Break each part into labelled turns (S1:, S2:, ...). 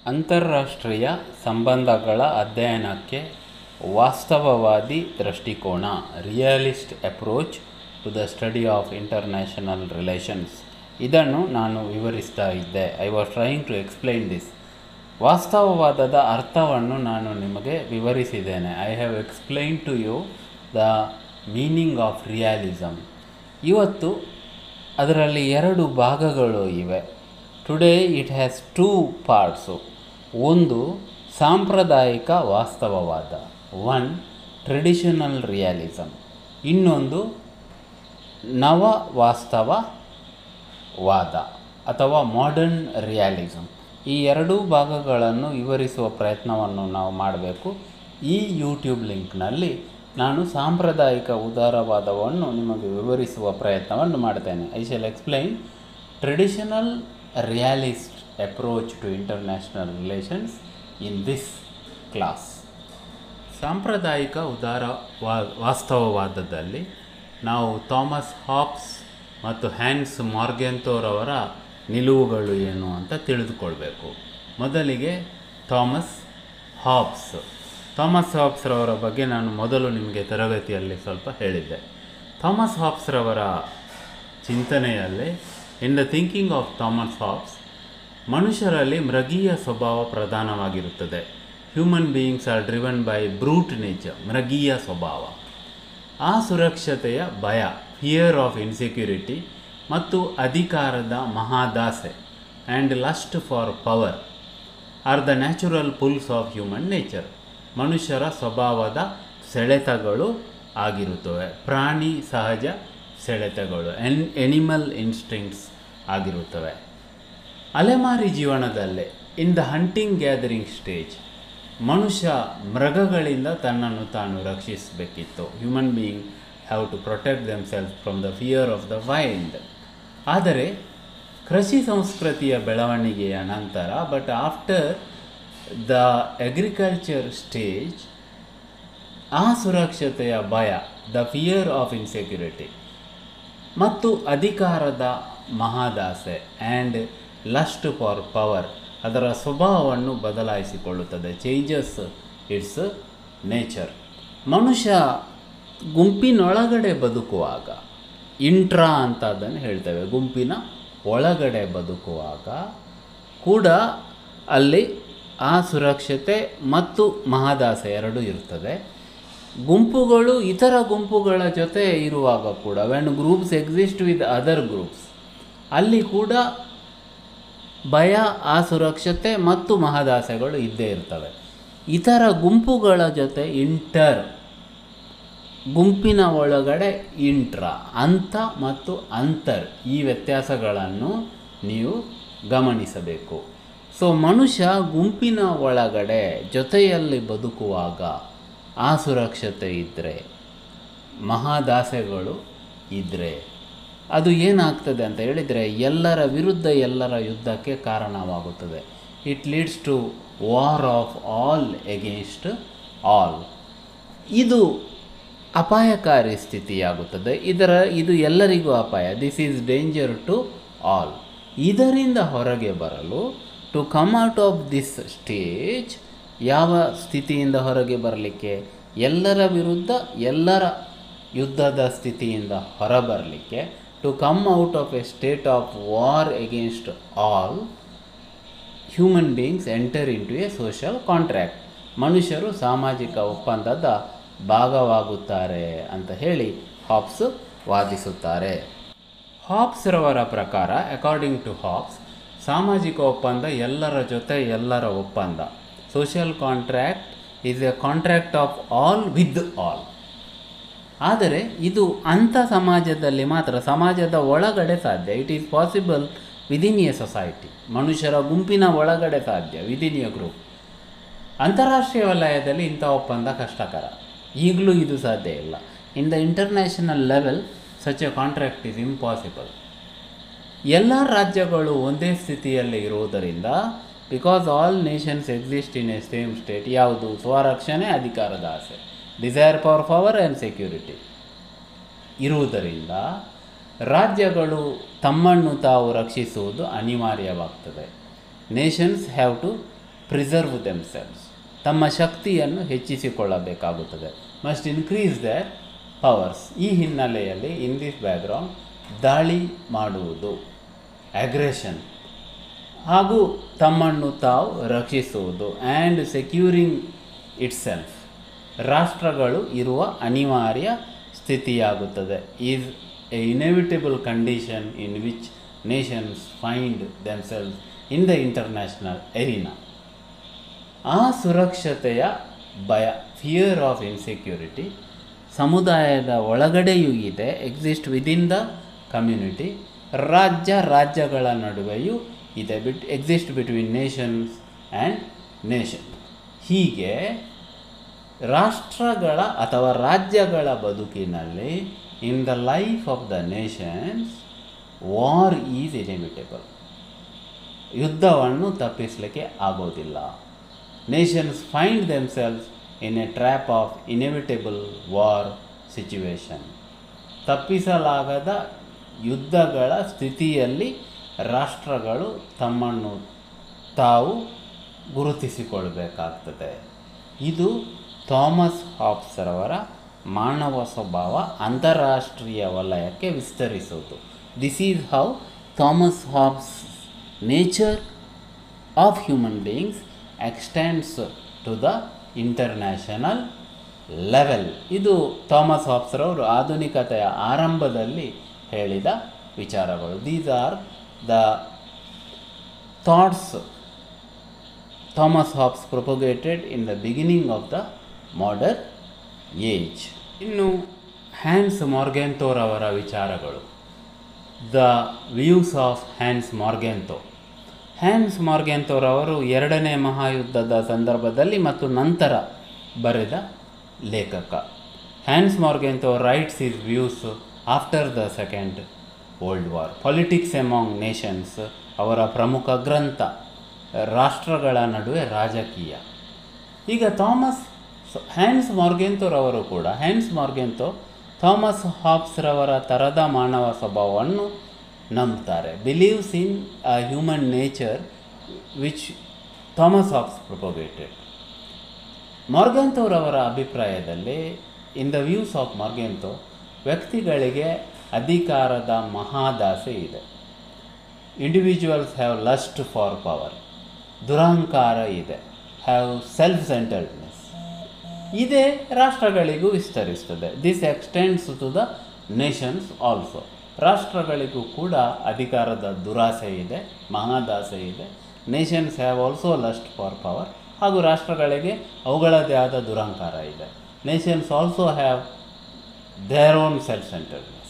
S1: ಅಂತಾರಾಷ್ಟ್ರೀಯ ಸಂಬಂಧಗಳ ಅಧ್ಯಯನಕ್ಕೆ ವಾಸ್ತವವಾದಿ ದೃಷ್ಟಿಕೋನ realist approach to the study of international relations ಇದನ್ನು ನಾನು ವಿವರಿಸ್ತಾ ಇದ್ದೆ I was trying to explain this ವಾಸ್ತವವಾದದ ಅರ್ಥವನ್ನು ನಾನು ನಿಮಗೆ ವಿವರಿಸಿದ್ದೇನೆ I have explain to you the meaning of realism ಇವತ್ತು ಅದರಲ್ಲಿ ಎರಡು ಭಾಗಗಳು ಇವೆ today it has two parts ಒಂದು ಸಾಂಪ್ರದಾಯಿಕ ವಾಸ್ತವವಾದ ಒನ್ ಟ್ರೆಡಿಷನಲ್ ರಿಯಾಲಿಸಮ್ ಇನ್ನೊಂದು ನವ ವಾಸ್ತವವಾದ ಅಥವಾ ಮಾಡರ್ನ್ ರಿಯಾಲಿಸಮ್ ಈ ಎರಡೂ ಭಾಗಗಳನ್ನು ವಿವರಿಸುವ ಪ್ರಯತ್ನವನ್ನು ನಾವು ಮಾಡಬೇಕು ಈ ಯೂಟ್ಯೂಬ್ ಲಿಂಕ್ನಲ್ಲಿ ನಾನು ಸಾಂಪ್ರದಾಯಿಕ ಉದಾರವಾದವನ್ನು ನಿಮಗೆ ವಿವರಿಸುವ ಪ್ರಯತ್ನವನ್ನು ಮಾಡ್ತೇನೆ I shall explain traditional realist approach to international relations in this class ಸಾಂಪ್ರದಾಯಿಕ ಉದಾರ ವಾ ವಾಸ್ತವವಾದದಲ್ಲಿ ನಾವು ಥಾಮಸ್ ಹಾಬ್ಸ್ ಮತ್ತು ಹ್ಯಾನ್ಸ್ ಮಾರ್ಗೆಂತೋರವರ ನಿಲುವುಗಳು ಏನು ಅಂತ ತಿಳಿದುಕೊಳ್ಬೇಕು ಮೊದಲಿಗೆ ಥಾಮಸ್ ಹಾಬ್ಸ್ ಥಾಮಸ್ ಹಾಬ್ಸ್ರವರ ಬಗ್ಗೆ ನಾನು ಮೊದಲು ನಿಮಗೆ ತರಗತಿಯಲ್ಲಿ ಸ್ವಲ್ಪ ಹೇಳಿದ್ದೆ ಥಾಮಸ್ ಹಾಬ್ಸ್ರವರ ಚಿಂತನೆಯಲ್ಲಿ in the thinking of Thomas Hobbes ಮನುಷ್ಯರಲ್ಲಿ ಮೃಗೀಯ ಸ್ವಭಾವ ಪ್ರಧಾನವಾಗಿರುತ್ತದೆ human beings are driven by brute nature ಮೃಗೀಯ ಸ್ವಭಾವ ಆ ಸುರಕ್ಷತೆಯ ಭಯ ಫಿಯರ್ ಆಫ್ ಇನ್ಸೆಕ್ಯೂರಿಟಿ ಮತ್ತು ಅಧಿಕಾರದ ಮಹಾದಾಸೆ and lust for power are the natural pulls of human nature ಮನುಷ್ಯರ ಸ್ವಭಾವದ ಸೆಳೆತಗಳು ಆಗಿರುತ್ತವೆ ಪ್ರಾಣಿ ಸಹಜ ಸೆಳೆತಗಳು ಎನ್ ಎನಿಮಲ್ ಇನ್ಸ್ಟಿಂಕ್ಟ್ಸ್ ಆಗಿರುತ್ತವೆ ಅಲೆಮಾರಿ ಜೀವನದಲ್ಲೇ in the hunting gathering stage ಮನುಷ್ಯ ಮೃಗಗಳಿಂದ ತನ್ನನ್ನು ತಾನು ರಕ್ಷಿಸಬೇಕಿತ್ತು human being have to protect themselves from the fear of the wild ಆದರೆ ಕೃಷಿ ಸಂಸ್ಕೃತಿಯ ಬೆಳವಣಿಗೆಯ ನಂತರ but after the agriculture stage ಆ ಸುರಕ್ಷತೆಯ ಭಯ ದ ಫಿಯರ್ ಆಫ್ ಇನ್ಸೆಕ್ಯೂರಿಟಿ ಮತ್ತು ಅಧಿಕಾರದ ಮಹಾದಾಸೆ ಆ್ಯಂಡ್ ಲಸ್ಟ್ ಫಾರ್ ಪವರ್ ಅದರ ಸ್ವಭಾವವನ್ನು ಬದಲಾಯಿಸಿಕೊಳ್ಳುತ್ತದೆ ಚೇಂಜಸ್ ಇಟ್ಸ್ ನೇಚರ್ ಮನುಷ್ಯ ಗುಂಪಿನೊಳಗಡೆ ಬದುಕುವಾಗ ಇಂಟ್ರಾ ಅಂತ ಅದನ್ನು ಹೇಳ್ತೇವೆ ಗುಂಪಿನ ಒಳಗಡೆ ಬದುಕುವಾಗ ಕೂಡ ಅಲ್ಲಿ ಆ ಸುರಕ್ಷತೆ ಮತ್ತು ಮಹಾದಾಸೆ ಎರಡೂ ಇರ್ತದೆ ಗುಂಪುಗಳು ಇತರ ಗುಂಪುಗಳ ಜೊತೆ ಇರುವಾಗ ಕೂಡ when groups exist with other groups ಅಲ್ಲಿ ಕೂಡ ಭಯ ಆ ಸುರಕ್ಷತೆ ಮತ್ತು ಮಹದಾಸೆಗಳು ಇದ್ದೇ ಇರ್ತವೆ ಇತರ ಗುಂಪುಗಳ ಜೊತೆ ಇಂಟರ್ ಗುಂಪಿನ ಒಳಗಡೆ ಇಂಟ್ರ ಅಂತ ಮತ್ತು ಅಂತರ್ ಈ ವ್ಯತ್ಯಾಸಗಳನ್ನು ನೀವು ಗಮನಿಸಬೇಕು ಸೊ ಮನುಷ್ಯ ಗುಂಪಿನ ಒಳಗಡೆ ಜೊತೆಯಲ್ಲಿ ಬದುಕುವಾಗ ಆ ಸುರಕ್ಷತೆ ಇದ್ದರೆ ಮಹಾದಾಸೆಗಳು ಇದ್ದರೆ ಅದು ಏನಾಗ್ತದೆ ಅಂತ ಹೇಳಿದರೆ ಎಲ್ಲರ ವಿರುದ್ಧ ಎಲ್ಲರ ಯುದ್ಧಕ್ಕೆ ಕಾರಣವಾಗುತ್ತದೆ it leads to war of all against all ಇದು ಅಪಾಯಕಾರಿ ಸ್ಥಿತಿಯಾಗುತ್ತದೆ ಇದರ ಇದು ಎಲ್ಲರಿಗೂ ಅಪಾಯ this is danger to all ಇದರಿಂದ ಹೊರಗೆ ಬರಲು to come out of this stage ಯಾವ ಸ್ಥಿತಿಯಿಂದ ಹೊರಗೆ ಬರಲಿಕ್ಕೆ ಎಲ್ಲರ ವಿರುದ್ಧ ಎಲ್ಲರ ಯುದ್ಧದ ಸ್ಥಿತಿಯಿಂದ ಹೊರಬರಲಿಕ್ಕೆ to come out of a state of war against all human beings enter in to a social contract ಮನುಷ್ಯರು ಸಾಮಾಜಿಕ ಒಪ್ಪಂದದ ಭಾಗವಾಗುತ್ತಾರೆ ಅಂತ ಹೇಳಿ ಹಾಬ್ಸ್ ವಾದಿಸುತ್ತಾರೆ ಹಾಬ್ಸ್ರವರ ಪ್ರಕಾರ ಅಕಾರ್ಡಿಂಗ್ ಟು ಹಾಬ್ಸ್ ಸಾಮಾಜಿಕ ಒಪ್ಪಂದ ಎಲ್ಲರ ಜೊತೆ ಎಲ್ಲರ ಒಪ್ಪಂದ social contract is a contract of all with all ಆದರೆ ಇದು ಅಂಥ ಸಮಾಜದಲ್ಲಿ ಮಾತ್ರ ಸಮಾಜದ ಒಳಗಡೆ ಸಾಧ್ಯ it is possible within a society ಮನುಷ್ಯರ ಗುಂಪಿನ ಒಳಗಡೆ ಸಾಧ್ಯ ವಿದಿನ್ ಎ ಗ್ರೂಪ್ ಅಂತಾರಾಷ್ಟ್ರೀಯ ವಲಯದಲ್ಲಿ ಇಂಥ ಒಪ್ಪಂದ ಕಷ್ಟಕರ ಈಗಲೂ ಇದು ಸಾಧ್ಯ ಇಲ್ಲ in the international level such a contract is impossible ಎಲ್ಲ ರಾಜ್ಯಗಳು ಒಂದೇ ಸ್ಥಿತಿಯಲ್ಲಿ ಇರುವುದರಿಂದ because all nations exist in a same state ಯಾವುದು ಸ್ವರಕ್ಷಣೆ ಅಧಿಕಾರದ ಆಸೆ desire for power and security ಇರುವುದರಿಂದ ರಾಜ್ಯಗಳು ತಮ್ಮನ್ನು ತಾವು ರಕ್ಷಿಸುವುದು ಅನಿವಾರ್ಯವಾಗ್ತದೆ nations have to preserve themselves ತಮ್ಮ ಶಕ್ತಿಯನ್ನು ಹೆಚ್ಚಿಸಿಕೊಳ್ಳಬೇಕಾಗುತ್ತದೆ ಮಸ್ಟ್ ಇನ್ಕ್ರೀಸ್ ದರ್ ಪವರ್ಸ್ ಈ ಹಿನ್ನೆಲೆಯಲ್ಲಿ ಇನ್ ದಿಸ್ ಬ್ಯಾಕ್ಗ್ರೌಂಡ್ ದಾಳಿ ಮಾಡುವುದು ಅಗ್ರೆಷನ್ ಹಾಗೂ ತಮ್ಮನ್ನು ತಾವು ರಕ್ಷಿಸುವುದು ಆ್ಯಂಡ್ ಸೆಕ್ಯೂರಿಂಗ್ ಇಟ್ ಸೆಲ್ಫ್ ರಾಷ್ಟ್ರಗಳು ಇರುವ ಅನಿವಾರ್ಯ ಸ್ಥಿತಿಯಾಗುತ್ತದೆ is a inevitable condition in which nations find themselves in the international arena ಆ ಸುರಕ್ಷತೆಯ ಭಯ ಫಿಯರ್ ಆಫ್ ಇನ್ಸೆಕ್ಯೂರಿಟಿ ಸಮುದಾಯದ ಒಳಗಡೆಯೂ ಇದೆ ಎಕ್ಸಿಸ್ಟ್ ವಿದಿನ್ ದ ಕಮ್ಯುನಿಟಿ ರಾಜ್ಯ ರಾಜ್ಯಗಳ ನಡುವೆಯೂ ಇದೆ but exist between nations and nation ಹೀಗೆ ರಾಷ್ಟ್ರಗಳ ಅಥವಾ ರಾಜ್ಯಗಳ ಬದುಕಿನಲ್ಲಿ in the life of the nations war is inevitable ಯುದ್ಧವನ್ನು ತಪ್ಪಿಸಲಿಕ್ಕೆ ಆಗೋದಿಲ್ಲ nations find themselves in a trap of inevitable war situation ತಪ್ಪಿಸಲಾಗದ ಯುದ್ಧಗಳ ಸ್ಥಿತಿಯಲ್ಲಿ ರಾಷ್ಟ್ರಗಳು ತಮ್ಮನ್ನು ತಾವು ಗುರುತಿಸಿಕೊಳ್ಬೇಕಾಗ್ತದೆ ಇದು ಥಾಮಸ್ ಹಾಬ್ಸ್ರವರ ಮಾನವ ಸ್ವಭಾವ ಅಂತಾರಾಷ್ಟ್ರೀಯ ವಲಯಕ್ಕೆ ವಿಸ್ತರಿಸುವುದು this is how Thomas Hobbes nature of human beings extends to the international level ಇದು ಥಾಮಸ್ ಹಾಬ್ಸ್ರವರು ಆಧುನಿಕತೆಯ ಆರಂಭದಲ್ಲಿ ಹೇಳಿದ ವಿಚಾರಗಳು these are the thoughts Thomas Hobbes propagated in the beginning of the modern age ಇನ್ನು ಹ್ಯಾನ್ಸ್ ಮಾರ್ಗೆಂತೋರವರ ವಿಚಾರಗಳು the views of Hans Morgenthau Hans ಮಾರ್ಗೆಂತೋರವರು ಎರಡನೇ ಮಹಾಯುದ್ಧದ ಸಂದರ್ಭದಲ್ಲಿ ಮತ್ತು ನಂತರ ಬರೆದ ಲೇಖಕ Hans Morgenthau writes is views after the second world war politics among Nations ಅವರ ಪ್ರಮುಖ ಗ್ರಂಥ ರಾಷ್ಟ್ರಗಳ ನಡುವೆ ರಾಜಕೀಯ ಈಗ ಥಾಮಸ್ ಹ್ಯಾನ್ಸ್ ಮಾರ್ಗೆಂತೋರವರು ಕೂಡ ಹ್ಯಾನ್ಸ್ ಮಾರ್ಗೆಂತೋ ಥಾಮಸ್ ಹಾಬ್ಸ್ರವರ ಥರದ ಮಾನವ ಸ್ವಭಾವವನ್ನು ನಂಬ್ತಾರೆ believes in a human nature which Thomas Hobbes propagated ಮಾರ್ಗೆಂತೋರವರ ಅಭಿಪ್ರಾಯದಲ್ಲಿ in the views of Morgenthau ವ್ಯಕ್ತಿಗಳಿಗೆ ಅಧಿಕಾರದ ಮಹಾದಾಸೆ ಇದೆ individuals have lust for power ದುರಹಂಕಾರ ಇದೆ ಹ್ಯಾವ್ ಸೆಲ್ಫ್ ಸೆಂಟರ್ಡ್ನೆಸ್ ಇದೇ ರಾಷ್ಟ್ರಗಳಿಗೂ ವಿಸ್ತರಿಸ್ತದೆ this extends to the nations also ರಾಷ್ಟ್ರಗಳಿಗೂ ಕೂಡ ಅಧಿಕಾರದ ದುರಾಸೆ ಇದೆ ಮಹಾದಾಸೆ ಇದೆ nations have also lust for power ಹಾಗೂ ರಾಷ್ಟ್ರಗಳಿಗೆ ಅವುಗಳದೇ ಆದ ದುರಹಂಕಾರ ಇದೆ nations also have their own self centredness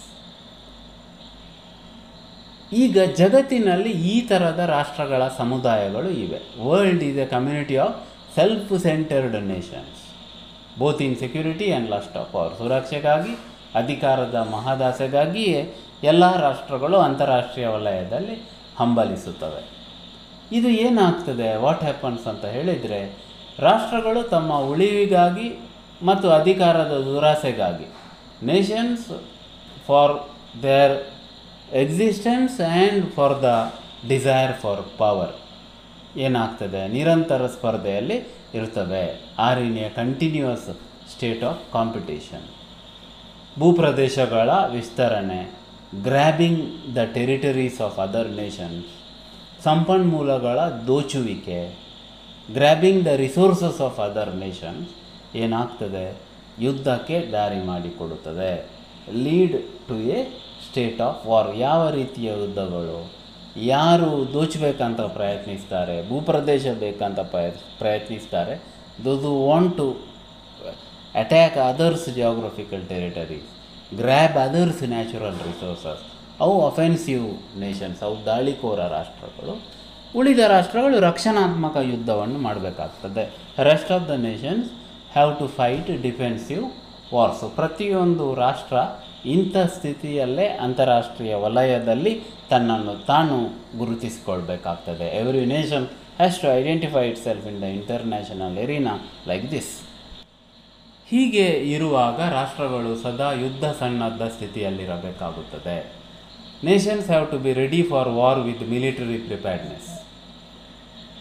S1: ಈಗ ಜಗತ್ತಿನಲ್ಲಿ ಈ ಥರದ ರಾಷ್ಟ್ರಗಳ ಸಮುದಾಯಗಳು ಇವೆ world is a community of self centred nations both in security and lust of power ಸುರಕ್ಷೆಗಾಗಿ ಅಧಿಕಾರದ ಮಹಾದಾಸೆಗಾಗಿಯೇ ಎಲ್ಲ ರಾಷ್ಟ್ರಗಳು ಅಂತಾರಾಷ್ಟ್ರೀಯ ವಲಯದಲ್ಲಿ ಹಂಬಲಿಸುತ್ತವೆ ಇದು ಏನಾಗ್ತದೆ ವಾಟ್ ಹ್ಯಾಪನ್ಸ್ ಅಂತ ಹೇಳಿದರೆ ರಾಷ್ಟ್ರಗಳು ತಮ್ಮ ಉಳಿವಿಗಾಗಿ ಮತ್ತು ಅಧಿಕಾರದ ದುರಾಸೆಗಾಗಿ nations for their existence and for the desire for power ಏನಾಗ್ತದೆ ನಿರಂತರ ಸ್ಪರ್ಧೆಯಲ್ಲಿ ಇರ್ತವೆ are in a continuous state of competition ಭೂಪ್ರದೇಶಗಳ ವಿಸ್ತರಣೆ grabbing the territories of other nations ಸಂಪನ್ಮೂಲಗಳ ದೋಚುವಿಕೆ grabbing the resources of other nations ಏನಾಗ್ತದೆ ಯುದ್ಧಕ್ಕೆ ದಾರಿ ಮಾಡಿಕೊಡುತ್ತದೆ lead to a state of war ಯಾವ ರೀತಿಯ ಯುದ್ಧಗಳು ಯಾರು ದೋಚಬೇಕಂತ ಪ್ರಯತ್ನಿಸ್ತಾರೆ ಭೂಪ್ರದೇಶ ಬೇಕಂತ ಪ್ರಯ ಪ್ರಯತ್ನಿಸ್ತಾರೆ those want to attack others geographical territories grab others natural resources ಅವು ಅಫೆನ್ಸಿವ್ ನೇಷನ್ಸ್ ಅವು ದಾಳಿಕೋರ ರಾಷ್ಟ್ರಗಳು ಉಳಿದ ರಾಷ್ಟ್ರಗಳು ರಕ್ಷಣಾತ್ಮಕ ಯುದ್ಧವನ್ನು ಮಾಡಬೇಕಾಗ್ತದೆ rest of the nations have to fight defensive wars ಪ್ರತಿಯೊಂದು ರಾಷ್ಟ್ರ ಇಂಥ ಸ್ಥಿತಿಯಲ್ಲೇ ಅಂತಾರಾಷ್ಟ್ರೀಯ ವಲಯದಲ್ಲಿ ತನ್ನನ್ನು ತಾನು ಗುರುತಿಸಿಕೊಳ್ಬೇಕಾಗ್ತದೆ every nation has to identify itself in the international arena like this ಹೀಗೆ ಇರುವಾಗ ರಾಷ್ಟ್ರಗಳು ಸದಾ ಯುದ್ಧ ಸನ್ನದ್ಧ ಸ್ಥಿತಿಯಲ್ಲಿರಬೇಕಾಗುತ್ತದೆ nations have to be ready for war with military preparedness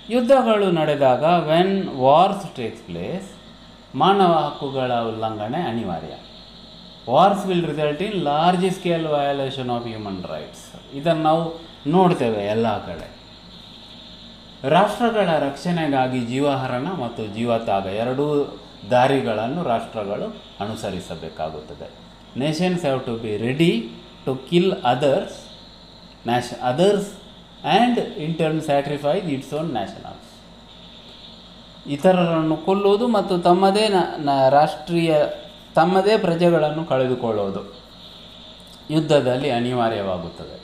S1: ಯುದ್ಧಗಳು ನಡೆದಾಗ ವೆನ್ ವಾರ್ಸ್ ಟೇಕ್ಸ್ ಪ್ಲೇಸ್ ಮಾನವ ಹಕ್ಕುಗಳ ಉಲ್ಲಂಘನೆ ಅನಿವಾರ್ಯ wars will result in large scale violation of human rights ಇದನ್ನು ನಾವು ನೋಡ್ತೇವೆ ಎಲ್ಲ ಕಡೆ ರಾಷ್ಟ್ರಗಳ ರಕ್ಷಣೆಗಾಗಿ ಜೀವಹರಣ ಮತ್ತು ಜೀವತ್ಯಾಗ ಎರಡೂ ದಾರಿಗಳನ್ನು ರಾಷ್ಟ್ರಗಳು ಅನುಸರಿಸಬೇಕಾಗುತ್ತದೆ nations have to be ready to kill others ನ್ಯಾಷ others and in turn sacrifice its own nationals ಇತರರನ್ನು ಕೊಲ್ಲುವುದು ಮತ್ತು ತಮ್ಮದೇ ನ- ನ- ರಾಷ್ಟ್ರೀಯ ತಮ್ಮದೇ ಪ್ರಜೆಗಳನ್ನು ಕಳೆದುಕೊಳ್ಳುವುದು ಯುದ್ಧದಲ್ಲಿ ಅನಿವಾರ್ಯವಾಗುತ್ತದೆ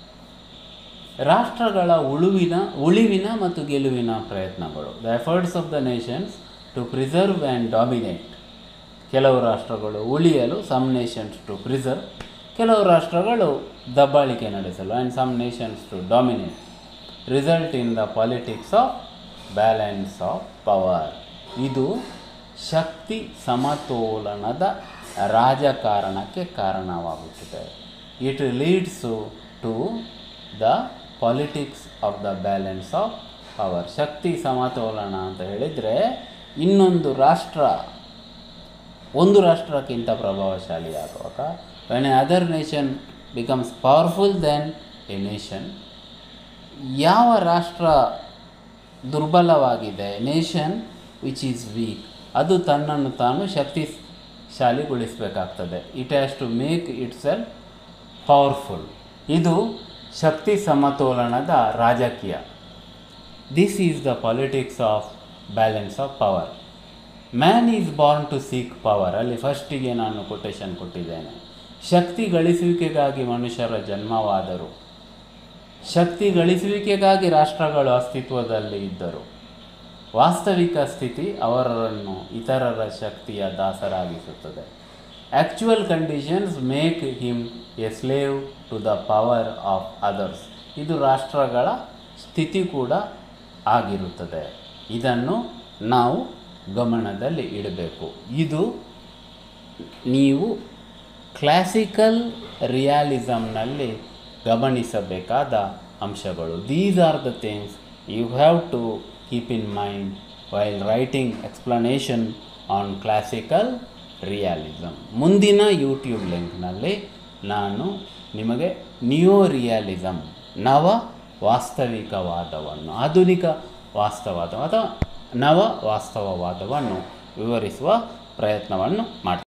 S1: ರಾಷ್ಟ್ರಗಳ ಉಳುವಿನ ಉಳಿವಿನ ಮತ್ತು ಗೆಲುವಿನ ಪ್ರಯತ್ನಗಳು the efforts of the nations to preserve and dominate ಕೆಲವು ರಾಷ್ಟ್ರಗಳು ಉಳಿಯಲು ಸಮ್ ನೇಷನ್ಸ್ ಟು ಪ್ರಿಸರ್ವ್ ಕೆಲವು ರಾಷ್ಟ್ರಗಳು ದಬ್ಬಾಳಿಕೆ ನಡೆಸಲು and some nations to dominate result in the politics of balance of power ಇದು ಶಕ್ತಿ ಸಮತೋಲನದ ರಾಜಕಾರಣಕ್ಕೆ ಕಾರಣವಾಗುತ್ತದೆ it leads to the politics of the balance of power ಶಕ್ತಿ ಸಮತೋಲನ ಅಂತ ಹೇಳಿದರೆ ಇನ್ನೊಂದು ರಾಷ್ಟ್ರ ಒಂದು ರಾಷ್ಟ್ರಕ್ಕಿಂತ ಪ್ರಭಾವಶಾಲಿಯಾಗುವಾಗ when a other nation becomes powerful then a nation ಯಾವ ರಾಷ್ಟ್ರ ದುರ್ಬಲವಾಗಿದೆ ನೇಷನ್ ವಿಚ್ ಈಸ್ ವೀಕ್ ಅದು ತನ್ನನ್ನು ತಾನು ಶಕ್ತಿಶಾಲಿಗೊಳಿಸಬೇಕಾಗ್ತದೆ it has to make it self powerful ಇದು ಶಕ್ತಿ ಸಮತೋಲನದ ರಾಜಕೀಯ this is the politics of balance of power man is born to seek power ಅಲ್ಲಿ ಫಸ್ಟಿಗೆ ನಾನು ಕೊಟೇಶನ್ ಕೊಟ್ಟಿದ್ದೇನೆ ಶಕ್ತಿ ಗಳಿಸುವಿಕೆಗಾಗಿ ಮನುಷ್ಯರ ಜನ್ಮವಾದರು ಶಕ್ತಿ ಗಳಿಸುವಿಕೆಗಾಗಿ ರಾಷ್ಟ್ರಗಳು ಅಸ್ತಿತ್ವದಲ್ಲಿ ಇದ್ದರು ವಾಸ್ತವಿಕ ಸ್ಥಿತಿ ಅವರನ್ನು ಇತರರ ಶಕ್ತಿಯ ದಾಸರಾಗಿಸುತ್ತದೆ actual conditions make him a slave to the power of others ಇದು ರಾಷ್ಟ್ರಗಳ ಸ್ಥಿತಿ ಕೂಡ ಆಗಿರುತ್ತದೆ ಇದನ್ನು ನಾವು ಗಮನದಲ್ಲಿ ಇಡಬೇಕು ಇದು ನೀವು ಕ್ಲಾಸಿಕಲ್ ರಿಯಾಲಿಸಮ್ನಲ್ಲಿ ಗಮನಿಸಬೇಕಾದ ಅಂಶಗಳು these are the things you have to keep in mind while writing explanation on classical realism ಮುಂದಿನ ಯೂಟ್ಯೂಬ್ ಲಿಂಕ್ನಲ್ಲಿ ನಾನು ನಿಮಗೆ ನಿಯೋ ರಿಯಾಲಿಸಮ್ ನವ ವಾಸ್ತವಿಕವಾದವನ್ನು ಆಧುನಿಕ ವಾಸ್ತವಾದ ಅಥವಾ ನವ ವಾಸ್ತವವಾದವನ್ನು ವಿವರಿಸುವ ಪ್ರಯತ್ನವನ್ನು ಮಾಡ್ತೀನಿ